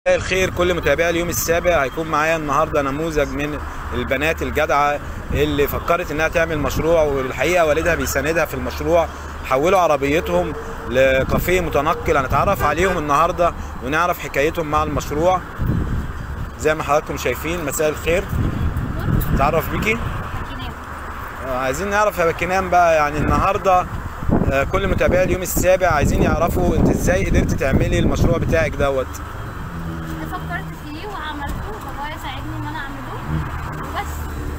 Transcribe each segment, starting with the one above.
مساء الخير كل متابعي اليوم السابع هيكون معايا النهارده نموذج من البنات الجدعه اللي فكرت انها تعمل مشروع والحقيقه والدها بيساندها في المشروع حولوا عربيتهم لكافيه متنقل هنتعرف عليهم النهارده ونعرف حكايتهم مع المشروع زي ما حضراتكم شايفين مساء الخير تعرف بيكي آه، عايزين نعرف يا بكينام بقى يعني النهارده آه، كل متابعي اليوم السابع عايزين يعرفوا انت ازاي قدرتي تعملي المشروع بتاعك دوت فكرت فيه وعملته بابايا ساعدني ان انا اعمله وبس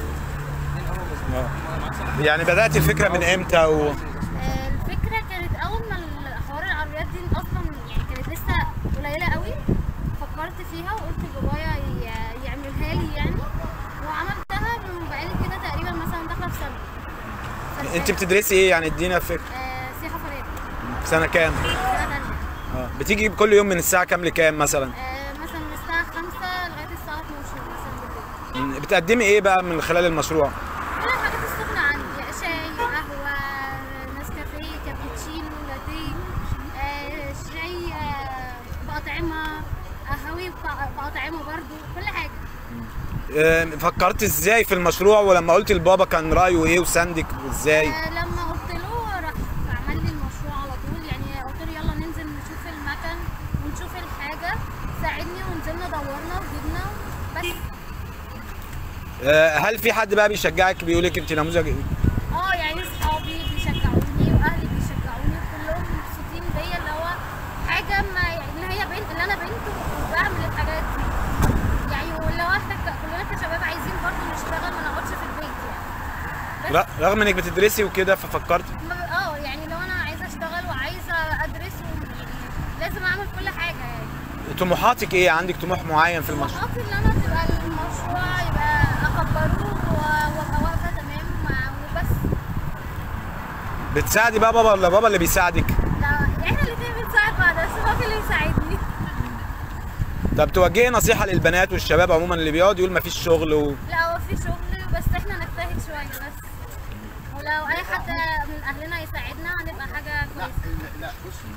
يعني بدأت الفكرة من امتى و... آه، الفكره كانت اول ما حوار العربيات دي اصلا يعني كانت لسه قليله قوي فكرت فيها وقلت لبابايا ي- يعملها لي يعني وعملتها من بقالي كده تقريبا مثلا داخله في سنه سنة انت تانية. بتدرسي ايه يعني ادينا فكرة آه، سياحه فريد في سنة كام؟ سنه تانية اه بتيجي كل يوم من الساعة كام لكام مثلا؟ آه، مثلا من الساعه 5 لغايه الساعه 12 مثلا بالليل بتقدمي ايه بقى من خلال المشروع؟ كل الحاجات السخنة عندي شاي قهوة نسكافيه كابتشينو لاتيه آه، شاي آه، بأطعمة قهوي بأ- بأطعمة برضو كل حاجة آه، فكرت ازاي في المشروع ولما قلت لبابا كان رأيه ايه وساندك ازاي؟ آه، لما قلت له راح عمل لي المشروع على طول يعني قلت له يلا ننزل نشوف المكان ونشوف الحاجة ساعدني ونزلنا دورنا وجبنا بس آه، هل في حد بقى بيشجعك بيقولك انت نموذج اه يعني صحابي بيشجعوني واهلي بيشجعوني كلهم مبسوطين بيا اللي هو حاجه ما يعني اللي هي بنت اللي انا بنت وبعمل الحاجات دي يعني ولو احنا ك- كلنا كشباب عايزين برضه نشتغل ما نقعدش في البيت يعني ر- رغم انك بتدرسي وكده ففكرت ما- اه يعني لو انا عايزه اشتغل وعايزه ادرس و- يعني لازم اعمل كل حاجه يعني طموحاتك ايه؟ عندك طموح معين في المشروع؟ طموحاتي ان انا تبقى المشروع يبقى اكبروه و- وابقى واقفه تمام مع- وبس بتساعدي بقى بابا ولا بابا اللي بيساعدك؟ لا احنا الاثنين بنساعد بعض بس هو اللي يساعدني طب توجهي نصيحة للبنات والشباب عموما اللي بيقعد يقول مفيش شغل و... لا هو في شغل بس احنا نجتهد شويه بس ولو اي حد من اهلنا يساعدنا هنبقى حاجه كويسه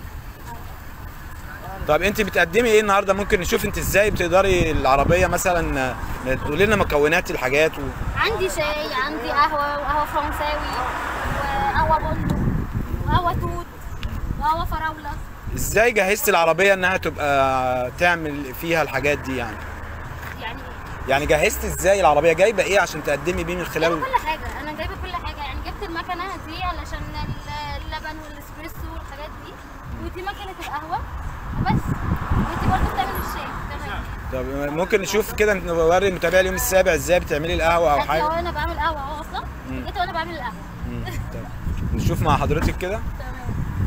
طب انت بتقدمي ايه النهارده ممكن نشوف انت ازاي بتقدري العربيه مثلا آه، تقولي لنا مكونات الحاجات و... عندي شاي عندي قهوه وقهوه فرنساوي وقهوه بندق وقهوه توت وقهوه فراوله ازاي جهزتي العربيه انها تبقى تعمل فيها الحاجات دي يعني يعني يعني جهزتي ازاي العربيه جايبه ايه عشان تقدمي بيه من جايبه خلال كل حاجه انا جايبه كل حاجه يعني جبت المكنه دي علشان ال- اللبن والاسبريسو والحاجات دي ودي مكنه القهوه وبس ودي برضه بتعمل الشاي تمام طب ممكن نشوف كده نوري متابعي اليوم السابع ازاي بتعملي القهوه او هات لو حاجه انا بعمل قهوه اهو اصلا مم. جيت وانا بعمل القهوه مم، طب نشوف مع حضرتك كده تمام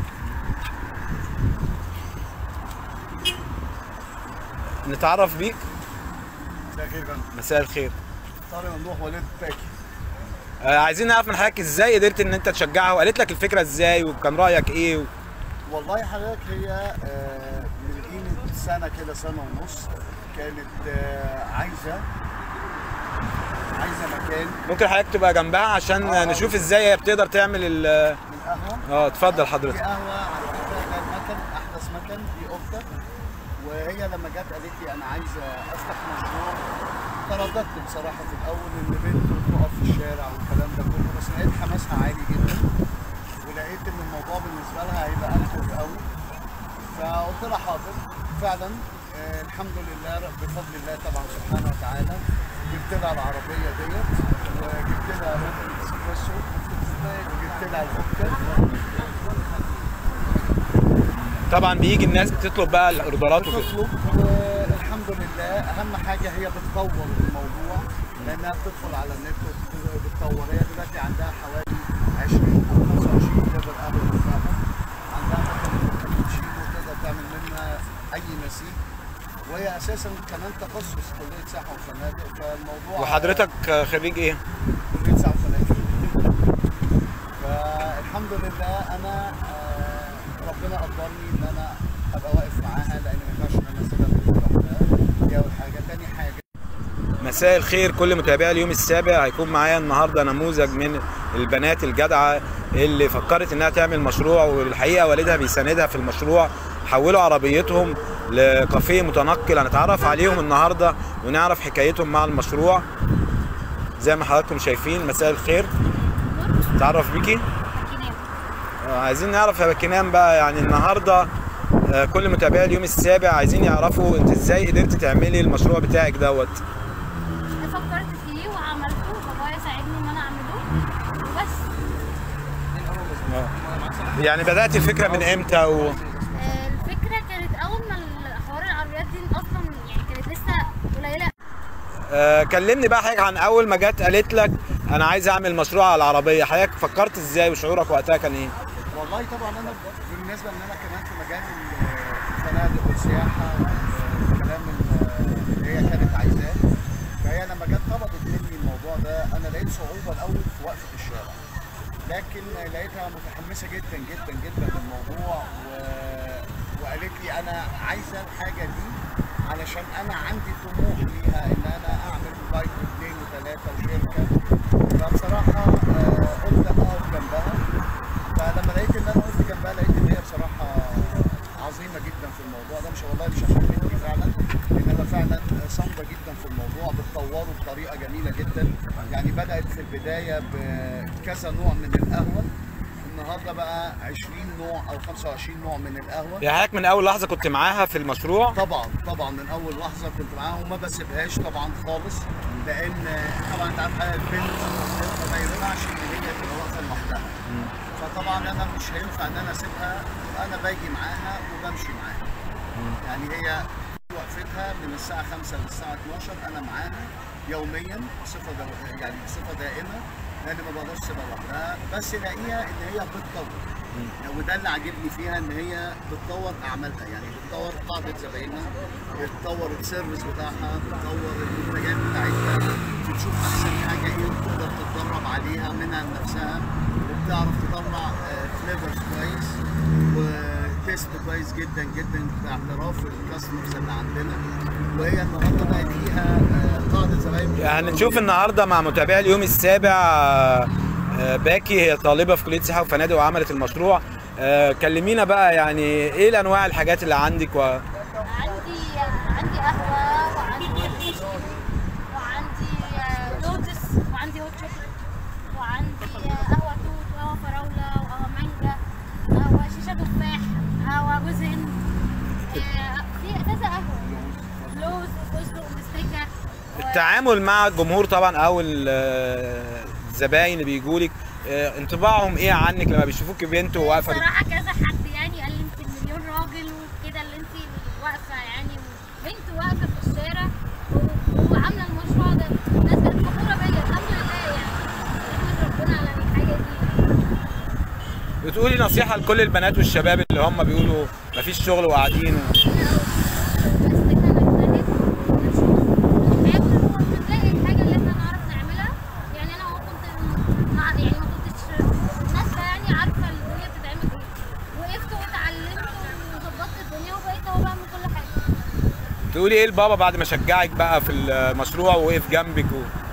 نتعرف بيك مساء الخير يا فندم. مساء الخير طارق ممدوح وليد باكي آه عايزين نعرف من حضرتك ازاي قدرت ان انت تشجعها وقالت لك الفكره ازاي وكان رايك ايه و... والله حضرتك هي آه، من قيمة سنة كده سنة ونص كانت آه، عايزة عايزة مكان ممكن حضرتك تبقى جنبها عشان آه. نشوف ازاي هي بتقدر تعمل ال من قهوة اه اتفضل دي حضرتك قهوة على فكرة ده المكن أحدث مكن دي أوفتا وهي لما جت قالت لي أنا عايزة أفتح مشروع ترددت بصراحة في الأول إن بنت تقف في الشارع والكلام ده كله بس لقيت حماسها عالي جدا ولقيت إن الموضوع بالنسبة لها هيبقى ألطف قوي فقلت لها حاضر فعلا آه الحمد لله رب- بفضل الله طبعا سبحانه وتعالى جبت لها العربية ديت وجبت لها مكنة اسبريسو وجبت لها الأوكتل طبعا بيجي الناس بتطلب بقى الاوردرات وكده بتطلب والحمد لله اهم حاجه هي بتطور الموضوع لانها بتدخل على النت وبتطور هي دلوقتي عندها حوالي 20 او 25 ليفر قهوه بتاعها عندها مثلا كابتشينو تقدر تعمل منها اي نسيج وهي اساسا كمان تخصص كليه سياحه وفنادق فالموضوع وحضرتك خريج ايه؟ كليه سياحه وفنادق فالحمد لله انا آه، ربنا قدرني ان انا ابقى واقف معاها لان ما ينفعش ان انا اسيبها في لوحدها دي اول حاجه تاني حاجه مساء الخير كل متابعي اليوم السابع هيكون معايا النهارده نموذج من البنات الجدعه اللي فكرت انها تعمل مشروع والحقيقه والدها بيساندها في المشروع حولوا عربيتهم لكافيه متنقل هنتعرف عليهم النهارده ونعرف حكايتهم مع المشروع زي ما حضراتكم شايفين مساء الخير تعرف بيكي كناب آه، عايزين نعرف يا بكنام بقى يعني النهارده آه، كل متابعي اليوم السابع عايزين يعرفوا انت ازاي قدرتي تعملي المشروع بتاعك دوت فكرت فيه وعملته بابايا ساعدني ان انا اعمله وبس يعني بدأت الفكرة من امتى و... آه، الفكره كانت اول ما حوار العربيات دي اصلا يعني كانت لسه قليله آه كلمني بقى حضرتك عن اول ما جت قالت لك انا عايز اعمل مشروع على العربية حضرتك فكرت ازاي وشعورك وقتها كان ايه؟ والله طبعا انا بالنسبه ان انا كمان في مجال الفنادق والسياحه والكلام اللي هي كانت عايزاه فهي لما جت طلبت مني الموضوع ده انا لقيت صعوبه الاول في وقفه الشارع لكن لقيتها متحمسه جدا جدا جدا للموضوع و... وقالت لي انا عايزه الحاجه دي علشان انا عندي طموح ليها ان انا اعمل بايك واثنين وثلاثه وشركه فبصراحه آه، قلت اقف جنبها فلما لقيت ان انا وقفت جنبها لقيت ان هي بصراحه عظيمه جدا في الموضوع ده مش والله مش عشان بنتي فعلا انما فعلا صامده جدا في الموضوع بتطوره بطريقه جميله جدا يعني بدات في البدايه بكذا نوع من القهوه النهارده بقى 20 نوع او 25 نوع من القهوه يعني حضرتك من اول لحظة كنت معاها في المشروع طبعا طبعا من اول لحظه كنت معاها وما بسيبهاش طبعا خالص لان طبعا انت عارف حاجة البنت ما ينفعش ان هي تبقى واقفه لوحدها فطبعا انا مش هينفع ان انا اسيبها انا باجي معاها وبمشي معاها يعني هي وقفتها من الساعه 5 للساعه 12 انا معاها يوميا بصفه دو... يعني بصفه دائمه لان ما بقدرش اسيبها لوحدها بس الاقيها ان هي بتطور وده اللي عاجبني فيها ان هي بتطور اعمالها يعني بتطور قاعده زباينها بتطور السيرفيس بتاعها بتطور المنتجات بتاعتها بتشوف احسن حاجه ايه تقدر تتدرب عليها منها لنفسها وبتعرف تطلع فليفرز كويس وتيست كويس جدا جدا باعتراف الكاستمرز اللي عندنا وهي النهارده بقت ليها آه، قاعده زباين يعني نشوف النهارده مع متابعي اليوم السابع آه، آه، باكي هي طالبة في كلية سياحة وفنادق وعملت المشروع آه، كلمينا بقى يعني ايه الانواع الحاجات اللي عندك و... عندي عندي قهوه وعندي كابتشينو وعندي آه، لوتس وعندي هوت شوكليت وعندي آه، قهوه توت وقهوه فراوله وقهوه مانجا قهوه شيشه تفاح قهوه جوز هند آه، في كذا قهوه لوز وفستق ومستكه و- التعامل مع الجمهور طبعا او ال- آه، الزباين اللي بيجوا لك انطباعهم ايه عنك لما بيشوفوك بنت وواقفه بت- بصراحة كذا حد يعني قال لي انت مليون راجل وكده اللي انت واقفة يعني بنت واقفة في الشارع و- وعاملة المشروع ده الناس كانت فخورة بيا الحمد لله يعني نحمد ربنا على الحاجة دي بتقولي نصيحه لكل البنات والشباب اللي هم بيقولوا مفيش شغل وقاعدين و... بس احنا نجتهد ونشوف ونحاول ونلاقي الحاجة اللي احنا نعرف نعملها يعني انا هو كنت مع يعني ما كنتش نازلة يعني عارفة الدنيا بتتعمل ايه وقفت واتعلمت وظبطت الدنيا وبقيت اهو بعمل كل حاجة تقولي ايه لبابا بعد ما شجعك بقى في المشروع ووقف جنبك و...